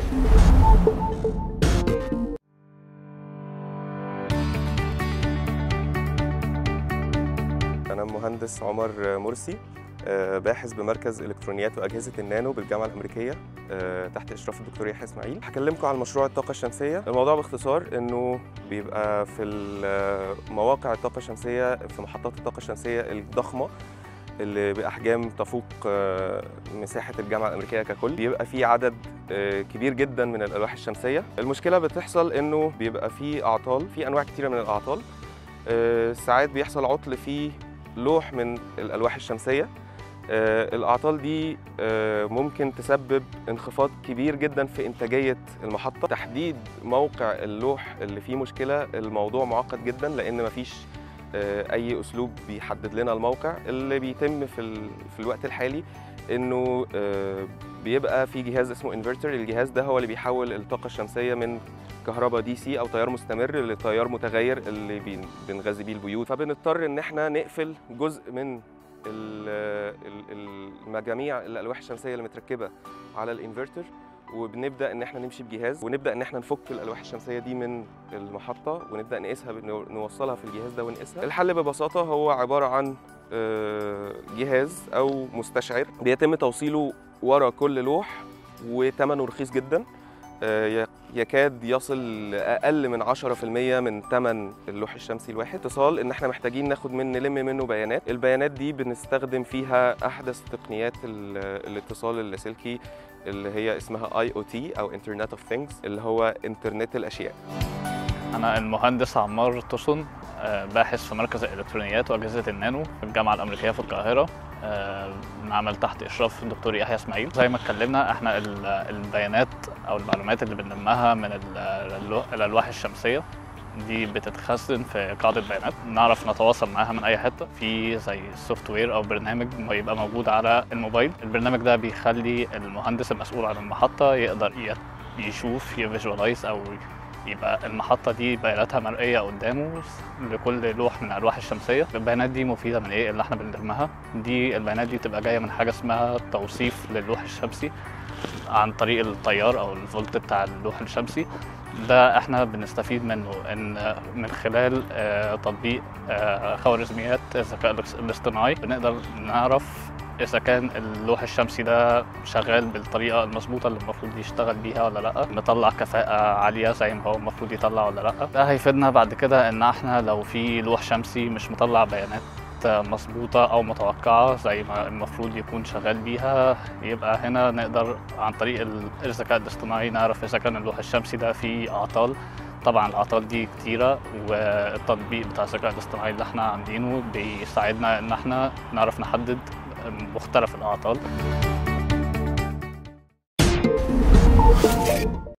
أنا مهندس عمر مرسي آه، باحث بمركز إلكترونيات وأجهزة النانو بالجامعة الأمريكية آه، تحت إشراف الدكتور يحيى إسماعيل هكلمكم عن مشروع الطاقة الشمسية الموضوع باختصار إنه بيبقى في ال- مواقع الطاقة الشمسية في محطات الطاقة الشمسية الضخمة اللي بأحجام تفوق آه، مساحة الجامعة الأمريكية ككل بيبقى في عدد آه، كبير جدا من الألواح الشمسية المشكلة بتحصل إنه بيبقى في أعطال في أنواع كتيرة من الأعطال آه، ساعات بيحصل عطل في لوح من الألواح الشمسية آه، الأعطال دي آه، ممكن تسبب انخفاض كبير جدا في إنتاجية المحطة تحديد موقع اللوح اللي فيه مشكلة الموضوع معقد جدا لأن مفيش آه، أي أسلوب بيحدد لنا الموقع اللي بيتم في, ال- في الوقت الحالي إنه آه، بيبقى في جهاز اسمه انفرتر الجهاز ده هو اللي بيحول الطاقة الشمسية من كهرباء دي سي او تيار مستمر لتيار متغير اللي بن- بنغذي بيه البيوت فبنضطر ان احنا نقفل جزء من ال- ال- المجاميع الالواح الشمسيه اللي متركبه على الانفرتر وبنبدا ان احنا نمشي بجهاز ونبدا ان احنا نفك الالواح الشمسيه دي من المحطه ونبدا نقيسها بن- نوصلها في الجهاز ده ونقيسها الحل ببساطه هو عباره عن آه، جهاز او مستشعر بيتم توصيله ورا كل لوح وثمنه رخيص جدا آه، ي- يكاد يصل اقل من 10% من ثمن اللوح الشمسي الواحد اتصال ان احنا محتاجين ناخد من نلم منه بيانات البيانات دي بنستخدم فيها احدث تقنيات ال- الاتصال اللاسلكي اللي هي اسمها اي او تي او انترنت اوف ثينجز اللي هو انترنت الاشياء أنا المهندس عمار توسون آه، باحث في مركز الإلكترونيات وأجهزة النانو في الجامعة الأمريكية في القاهرة آه، معمل تحت إشراف الدكتور يحيى إسماعيل زي ما اتكلمنا إحنا ال- البيانات أو المعلومات اللي بنلمها من ال- الألو- الألواح الشمسية دي بتتخزن في قاعدة بيانات نعرف نتواصل معاها من أي حتة في زي سوفت وير أو برنامج ما يبقى موجود على الموبايل البرنامج ده بيخلي المهندس المسؤول عن المحطة يقدر ي- يشوف يفيجوالايز أو يبقى المحطة دي بياناتها مرئية قدامه لكل لوح من الألواح الشمسية البيانات دي مفيدة من إيه اللي إحنا بنلمها دي البيانات دي بتبقى جاية من حاجة اسمها توصيف للوح الشمسي عن طريق التيار أو الفولت بتاع اللوح الشمسي ده احنا بنستفيد منه ان من خلال آه، تطبيق آه، خوارزميات الذكاء الاصطناعي بنقدر نعرف اذا كان اللوح الشمسي ده شغال بالطريقه المظبوطه اللي المفروض يشتغل بيها ولا لا مطلع كفاءه عاليه زي ما هو المفروض يطلع ولا لا ده هيفيدنا بعد كده ان احنا لو في لوح شمسي مش مطلع بيانات مظبوطة أو متوقعة زي ما المفروض يكون شغال بيها يبقى هنا نقدر عن طريق ال- الذكاء الاصطناعي نعرف إذا كان اللوح الشمسي ده فيه أعطال طبعا الأعطال دي كتيرة والتطبيق بتاع الذكاء الاصطناعي اللي احنا عاملينه بيساعدنا إن احنا نعرف نحدد مختلف الأعطال